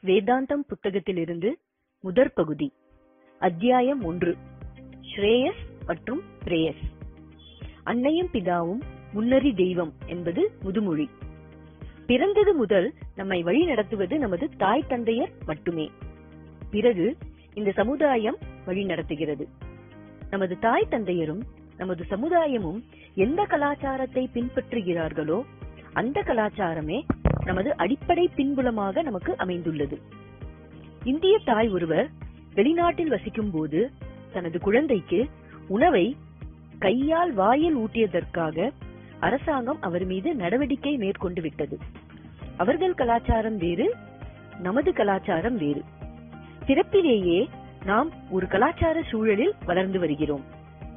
வேதாந்தம் புத்தகத்திலிருந்து முதற் பகுதி அத்தியாயம் ஒன்று ஸ்ரேயஸ் மற்றும் பிரேயஸ் அன்னையும் பிதாவும் முன்னறி தெய்வம் என்பது முதுமொழி பிறந்தது முதல் நம்மை வழி நடத்துவது நமது தாய் தந்தையர் மட்டுமே பிறகு இந்த சமுதாயம் வழி நடத்துகிறது நமது தாய் தந்தையரும் நமது சமுதாயமும் எந்த கலாச்சாரத்தை பின்பற்றுகிறார்களோ அந்த கலாச்சாரமே நமது அடிப்படை பின்புலமாக நமக்கு அமைந்துள்ளது இந்திய தாய் ஒருவர் வெளிநாட்டில் வசிக்கும் போது தனது குழந்தைக்கு உணவை கையால் வாயில் ஊட்டியதற்காக அரசாங்கம் அவர் மீது நடவடிக்கை மேற்கொண்டு விட்டது அவர்கள் கலாச்சாரம் வேறு நமது கலாச்சாரம் வேறு பிறப்பிலேயே நாம் ஒரு கலாச்சார சூழலில் வளர்ந்து வருகிறோம்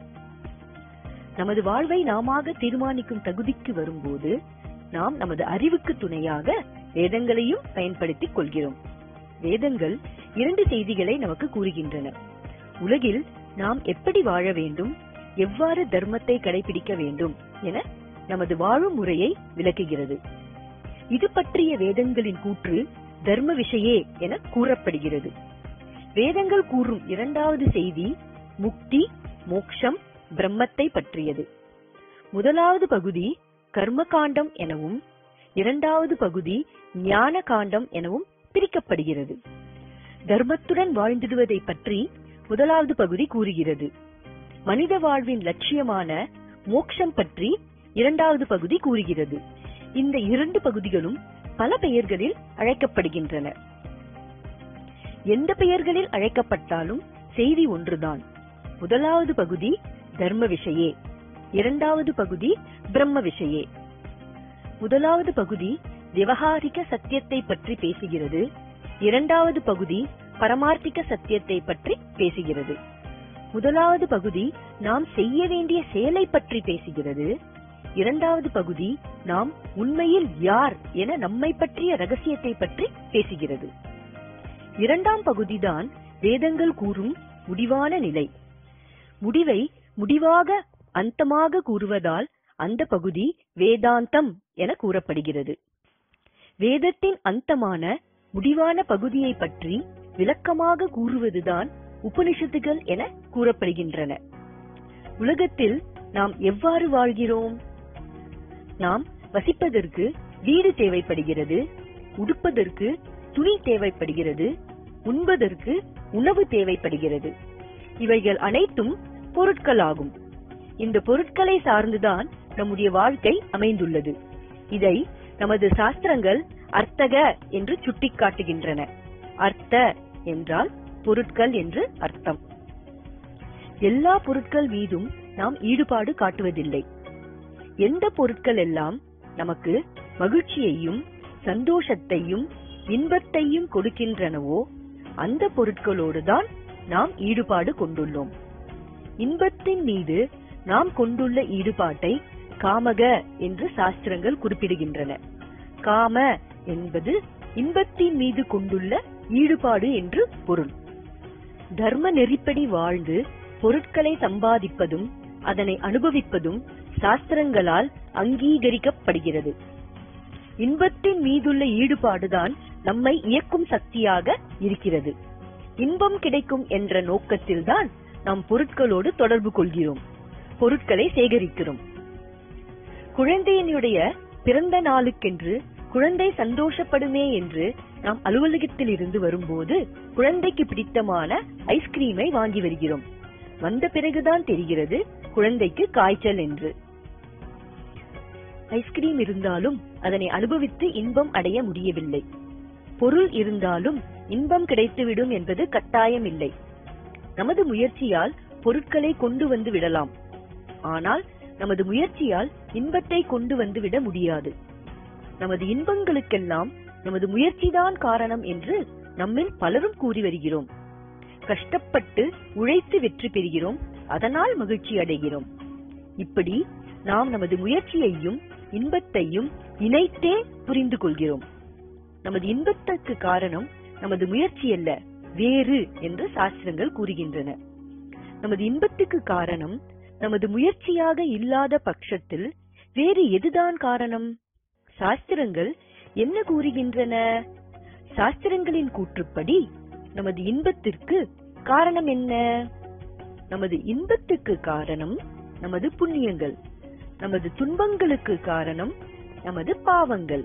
நமது வாழ்வை நாமாக தீர்மானிக்கும் தகுதிக்கு வரும்போது நாம் நமது அறிவுக்கு துணையாக வேதங்களையும் பயன்படுத்திக் கொள்கிறோம் வேதங்கள் இரண்டு செய்திகளை நமக்கு கூறுகின்றன உலகில் நாம் எப்படி வாழ வேண்டும் எவ்வாறு தர்மத்தை கடைபிடிக்க வேண்டும் என நமது வாழும் முறையை விளக்குகிறது இது பற்றிய வேதங்களின் கூற்று தர்ம விஷயே என கூறப்படுகிறது வேதங்கள் கூறும் இரண்டாவது செய்தி முக்தி மோக்ஷம் பிரம்மத்தை பற்றியது முதலாவது பகுதி கர்ம காண்டம் எனவும் இரண்டாவது பகுதி ஞான காண்டம் எனவும் பிரிக்கப்படுகிறது தர்மத்துடன் வாழ்ந்திடுவதை பற்றி முதலாவது பகுதி கூறுகிறது மனித வாழ்வின் லட்சியமான மோக்ஷம் பற்றி இரண்டாவது பகுதி கூறுகிறது இந்த இரண்டு பகுதிகளும் பல பெயர்களில் அழைக்கப்படுகின்றன எந்த பெயர்களில் அழைக்கப்பட்டாலும் செய்தி ஒன்றுதான் முதலாவது பகுதி தர்ம விஷயே இரண்டாவது பகுதி பிரம்ம விஷயே முதலாவது பகுதி விவகாரிக சத்தியத்தை பற்றி பேசுகிறது இரண்டாவது பகுதி பரமார்த்திக சத்தியத்தை பற்றி பேசுகிறது முதலாவது பகுதி நாம் செய்ய வேண்டிய செயலை பற்றி பேசுகிறது இரண்டாவது பகுதி நாம் உண்மையில் யார் என நம்மை பற்றிய ரகசியத்தை பற்றி பேசுகிறது இரண்டாம் பகுதிதான் வேதங்கள் கூறும் முடிவான நிலை முடிவை முடிவாக அந்தமாக கூறுவதால் அந்த பகுதி வேதாந்தம் என கூறப்படுகிறது வேதத்தின் அந்தமான முடிவான பகுதியை பற்றி விளக்கமாக கூறுவதுதான் உபனிஷத்துகள் என கூறப்படுகின்றன உலகத்தில் நாம் எவ்வாறு வாழ்கிறோம் நாம் வசிப்பதற்கு வீடு தேவைப்படுகிறது உடுப்பதற்கு துணி தேவைப்படுகிறது உண்பதற்கு உணவு தேவைப்படுகிறது இவைகள் அனைத்தும் பொருட்களாகும் இந்த பொருட்களை சார்ந்துதான் நம்முடைய வாழ்க்கை அமைந்துள்ளது இதை நமது சாஸ்திரங்கள் அர்த்தக என்று சுட்டிக்காட்டுகின்றன அர்த்த என்றால் பொருட்கள் என்று அர்த்தம் எல்லா பொருட்கள் மீதும் நாம் ஈடுபாடு காட்டுவதில்லை எந்த பொருட்கள் எல்லாம் நமக்கு மகிழ்ச்சியையும் சந்தோஷத்தையும் இன்பத்தையும் கொடுக்கின்றனவோ அந்த பொருட்களோடு தான் நாம் ஈடுபாடு கொண்டுள்ளோம் இன்பத்தின் மீது நாம் கொண்டுள்ள ஈடுபாட்டை காமக என்று சாஸ்திரங்கள் குறிப்பிடுகின்றன காம என்பது இன்பத்தின் மீது கொண்டுள்ள ஈடுபாடு என்று பொருள் தர்ம நெறிப்படி வாழ்ந்து பொருட்களை சம்பாதிப்பதும் அதனை அனுபவிப்பதும் சாஸ்திரங்களால் அங்கீகரிக்கப்படுகிறது இன்பத்தின் மீதுள்ள ஈடுபாடுதான் நம்மை இயக்கும் சக்தியாக இருக்கிறது இன்பம் கிடைக்கும் என்ற நோக்கத்தில்தான் நாம் பொருட்களோடு தொடர்பு கொள்கிறோம் பொருட்களை சேகரிக்கிறோம் குழந்தையினுடைய பிறந்த நாளுக்கென்று குழந்தை சந்தோஷப்படுமே என்று நாம் அலுவலகத்தில் இருந்து வரும்போது குழந்தைக்கு பிடித்தமான ஐஸ்கிரீமை வாங்கி வருகிறோம் வந்த பிறகுதான் தெரிகிறது குழந்தைக்கு காய்ச்சல் என்று ஐஸ்கிரீம் இருந்தாலும் அதனை அனுபவித்து இன்பம் அடைய முடியவில்லை பொருள் இருந்தாலும் இன்பம் கிடைத்துவிடும் என்பது கட்டாயம் இல்லை நமது முயற்சியால் பொருட்களை கொண்டு வந்து விடலாம் ஆனால் நமது முயற்சியால் இன்பத்தை கொண்டு வந்து விட முடியாது நமது இன்பங்களுக்கெல்லாம் நமது முயற்சிதான் காரணம் என்று நம்மில் பலரும் கூறி வருகிறோம் கஷ்டப்பட்டு உழைத்து வெற்றி பெறுகிறோம் அதனால் மகிழ்ச்சி அடைகிறோம் இப்படி நாம் நமது முயற்சியையும் இன்பத்தையும் இணைத்தே புரிந்து கொள்கிறோம் நமது இன்பத்திற்கு காரணம் நமது முயற்சி அல்ல வேறு என்று சாஸ்திரங்கள் கூறுகின்றன நமது இன்பத்துக்கு காரணம் நமது முயற்சியாக இல்லாத பட்சத்தில் வேறு எதுதான் காரணம் சாஸ்திரங்கள் என்ன கூறுகின்றன சாஸ்திரங்களின் கூற்றுப்படி நமது இன்பத்திற்கு காரணம் என்ன நமது இன்பத்துக்கு காரணம் நமது புண்ணியங்கள் நமது துன்பங்களுக்கு காரணம் நமது பாவங்கள்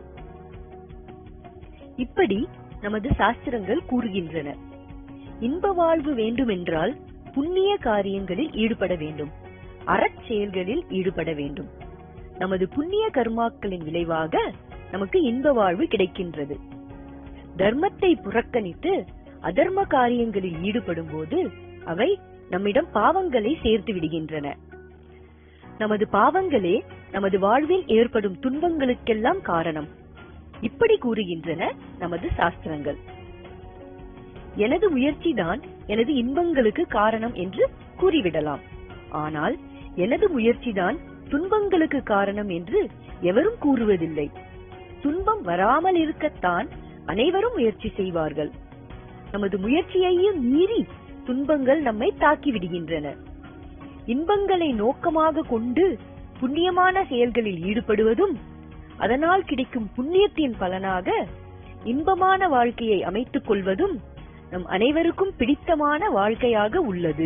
இப்படி நமது சாஸ்திரங்கள் கூறுகின்றன இன்ப வாழ்வு வேண்டுமென்றால் புண்ணிய காரியங்களில் ஈடுபட வேண்டும் அறச்செயல்களில் ஈடுபட வேண்டும் நமது புண்ணிய கர்மாக்களின் விளைவாக நமக்கு இன்ப வாழ்வு கிடைக்கின்றது தர்மத்தை புறக்கணித்து அதர்ம காரியங்களில் ஈடுபடும் போது அவை நம்மிடம் பாவங்களை சேர்த்து விடுகின்றன நமது பாவங்களே நமது வாழ்வில் ஏற்படும் துன்பங்களுக்கெல்லாம் காரணம் இப்படி கூறுகின்றன நமது சாஸ்திரங்கள் எனது முயற்சிதான் எனது இன்பங்களுக்கு காரணம் என்று கூறிவிடலாம் ஆனால் எனது முயற்சிதான் துன்பங்களுக்கு காரணம் என்று எவரும் கூறுவதில்லை துன்பம் வராமல் இருக்கத்தான் அனைவரும் முயற்சி செய்வார்கள் நமது முயற்சியையும் மீறி துன்பங்கள் நம்மை தாக்கி விடுகின்றன இன்பங்களை நோக்கமாக கொண்டு புண்ணியமான செயல்களில் ஈடுபடுவதும் அதனால் கிடைக்கும் புண்ணியத்தின் பலனாக இன்பமான வாழ்க்கையை அமைத்துக் கொள்வதும் நம் அனைவருக்கும் பிடித்தமான வாழ்க்கையாக உள்ளது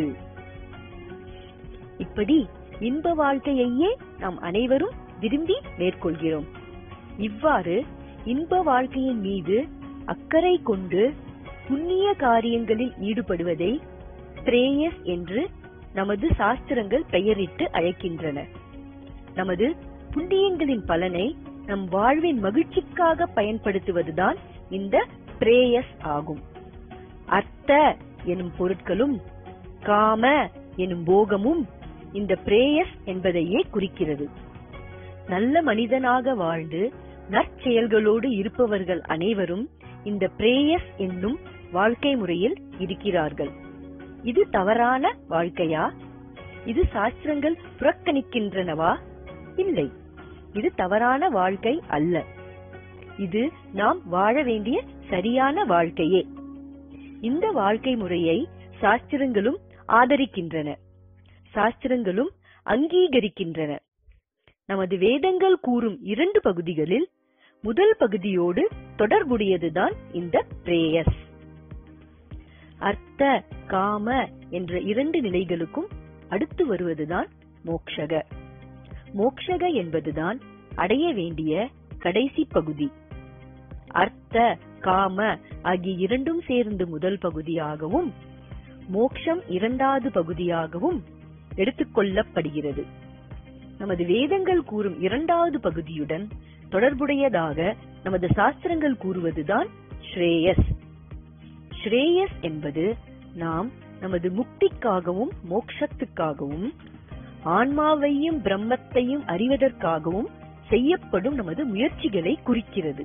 இப்படி இன்ப வாழ்க்கையையே நாம் அனைவரும் விரும்பி மேற்கொள்கிறோம் இவ்வாறு இன்ப வாழ்க்கையின் மீது அக்கறை கொண்டு புண்ணிய காரியங்களில் ஈடுபடுவதை பிரேயஸ் என்று நமது சாஸ்திரங்கள் பெயரிட்டு அழைக்கின்றன நமது புண்ணியங்களின் பலனை நம் வாழ்வின் மகிழ்ச்சிக்காக பயன்படுத்துவதுதான் இந்த பிரேயஸ் ஆகும் அர்த்த எனும் பொருட்களும் காம எனும் போகமும் இந்த பிரேயஸ் என்பதையே குறிக்கிறது நல்ல மனிதனாக வாழ்ந்து நற்செயல்களோடு இருப்பவர்கள் அனைவரும் இந்த பிரேயஸ் என்னும் வாழ்க்கை முறையில் இருக்கிறார்கள் இது தவறான வாழ்க்கையா இது சாஸ்திரங்கள் புறக்கணிக்கின்றனவா இல்லை இது தவறான வாழ்க்கை அல்ல இது நாம் வாழ வேண்டிய சரியான வாழ்க்கையே இந்த வாழ்க்கை முறையை சாஸ்திரங்களும் ஆதரிக்கின்றன சாஸ்திரங்களும் அங்கீகரிக்கின்றன நமது வேதங்கள் கூறும் இரண்டு பகுதிகளில் முதல் பகுதியோடு தொடர்புடையதுதான் இந்த பிரேயஸ் அர்த்த காம என்ற இரண்டு நிலைகளுக்கும் அடுத்து வருவதுதான் மோக்ஷக மோக்ஷக என்பதுதான் அடைய வேண்டிய கடைசி பகுதி அர்த்த காம ஆகிய இரண்டும் சேர்ந்து முதல் பகுதியாகவும் மோக்ஷம் இரண்டாவது பகுதியாகவும் எடுத்துக்கொள்ளப்படுகிறது நமது வேதங்கள் கூறும் இரண்டாவது பகுதியுடன் தொடர்புடையதாக நமது சாஸ்திரங்கள் கூறுவதுதான் ஸ்ரேயஸ் ஸ்ரேயஸ் என்பது நாம் நமது முக்திக்காகவும் மோக்ஷத்துக்காகவும் ஆன்மாவையும் பிரம்மத்தையும் அறிவதற்காகவும் செய்யப்படும் நமது முயற்சிகளை குறிக்கிறது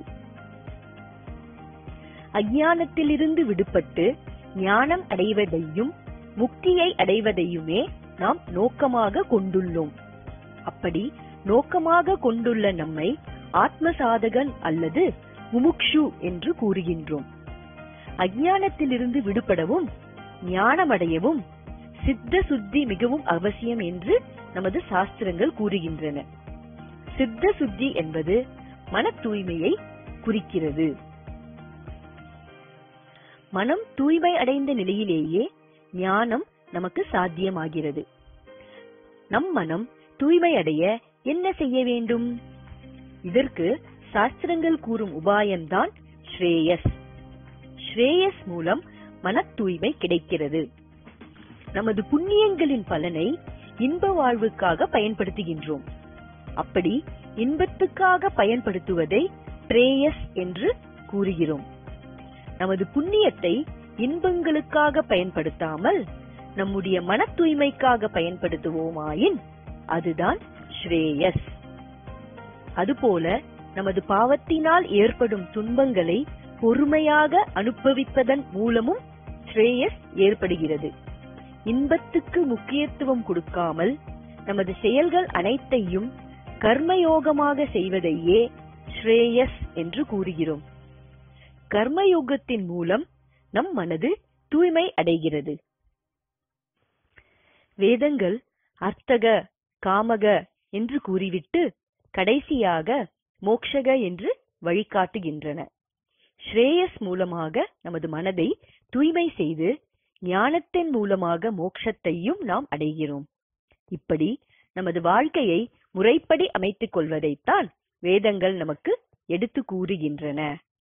அஞ்ஞானத்திலிருந்து விடுபட்டு ஞானம் அடைவதையும் முக்தியை அடைவதையுமே நாம் நோக்கமாக கொண்டுள்ளோம் அப்படி நோக்கமாக கொண்டுள்ள நம்மை ஆத்ம சாதகன் அல்லது முமுக்ஷு என்று கூறுகின்றோம் அஞ்ஞானத்திலிருந்து விடுபடவும் ஞானமடையவும் சித்த சுத்தி மிகவும் அவசியம் என்று நமது சாஸ்திரங்கள் கூறுகின்றன சித்த சுத்தி என்பது மன தூய்மையை குறிக்கிறது மனம் தூய்மை அடைந்த நிலையிலேயே ஞானம் நமக்கு சாத்தியமாகிறது நம் மனம் தூய்மை அடைய என்ன செய்ய வேண்டும் இதற்கு சாஸ்திரங்கள் கூறும் உபாயம்தான் ஸ்ரேயஸ் ஸ்ரேயஸ் மூலம் மன தூய்மை கிடைக்கிறது நமது புண்ணியங்களின் பலனை இன்ப வாழ்வுக்காக பயன்படுத்துகின்றோம் அப்படி இன்பத்துக்காக பயன்படுத்துவதை பிரேயஸ் என்று கூறுகிறோம் நமது புண்ணியத்தை இன்பங்களுக்காக பயன்படுத்தாமல் நம்முடைய மன தூய்மைக்காக பயன்படுத்துவோமாயின் அதுதான் ஸ்ரேயஸ் அதுபோல நமது பாவத்தினால் ஏற்படும் துன்பங்களை பொறுமையாக அனுபவிப்பதன் மூலமும் ஸ்ரேயஸ் ஏற்படுகிறது இன்பத்துக்கு முக்கியத்துவம் கொடுக்காமல் நமது செயல்கள் அனைத்தையும் கர்மயோகமாக செய்வதையே ஸ்ரேயஸ் என்று கூறுகிறோம் கர்மயோகத்தின் மூலம் நம் மனது தூய்மை அடைகிறது வேதங்கள் அர்த்தக காமக என்று கூறிவிட்டு கடைசியாக மோக்ஷக என்று வழிகாட்டுகின்றன ஸ்ரேயஸ் மூலமாக நமது மனதை தூய்மை செய்து ஞானத்தின் மூலமாக மோட்சத்தையும் நாம் அடைகிறோம் இப்படி நமது வாழ்க்கையை முறைப்படி அமைத்துக் கொள்வதைத்தான் வேதங்கள் நமக்கு எடுத்து கூறுகின்றன